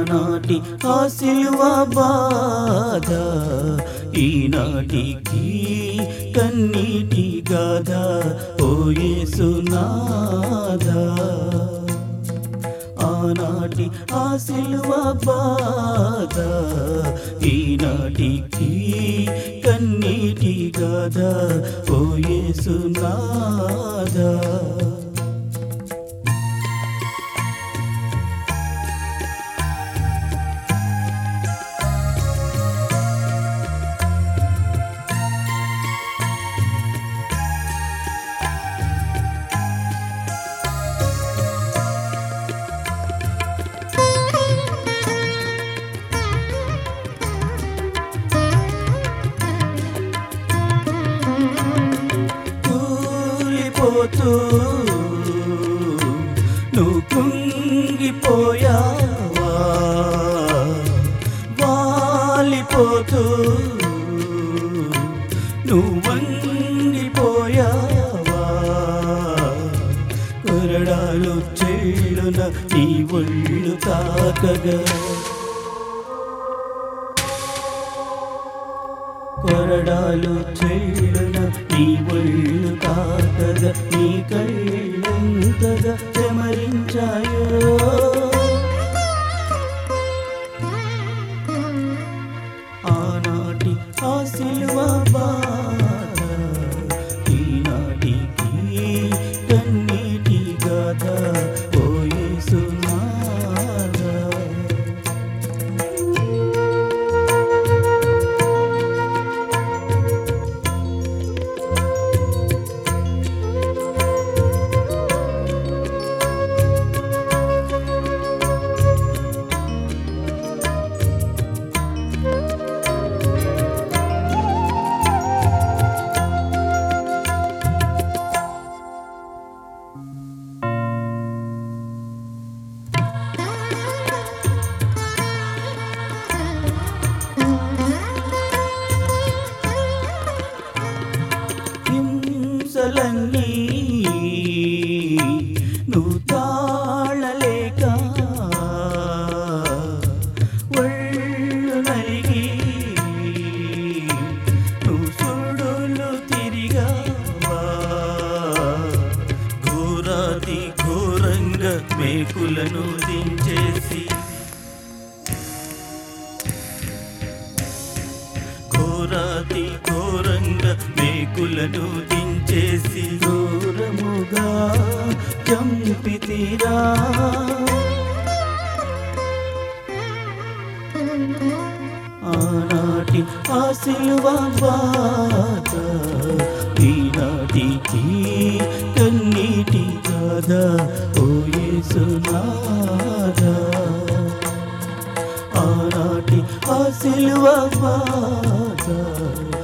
ఆనాటి ఆ సిలువ బాధ ఈనాటికి కన్నీటి గాథ ఓ యేసునాథ ఆనాటి ఆ సిలువ బాధ ఈనాటికి కన్నీటి గాథ ఓ యేసునాథ కూలిపోతూ నువ్వు కుంగిపోయావా వాలిపోతూ నువ్వు వంగిపోయావా కొరడాలు చేడున నీ ఒళ్ళు తాకగా కొరడాలు చేడున నీ ఒళ్ళు తాకగా నీ కళ్ళెంతగా చెమరించాయో ఆనాటి ఆ సిలువ బాధ ఈనాటికి కన్నీటి గాథ ఓ యేసునాథ హింసలన్నీ నువ్వు తాళలేక ఒళ్ళు నలిగి నువ్వు సుడులు తిరిగావా ఘోరాతి ఘోరంగా మేకులను దించేసి ఘోరాతి ఘోరంగా మేకులను దించేసి దూరముగా చంపితిరా ఆనాటి ఆ సిలువ బాధ ఈనాటికి కన్నీటి గాథ ఓ యేసునాథ ఆనాటి ఆ సిలువ బాధ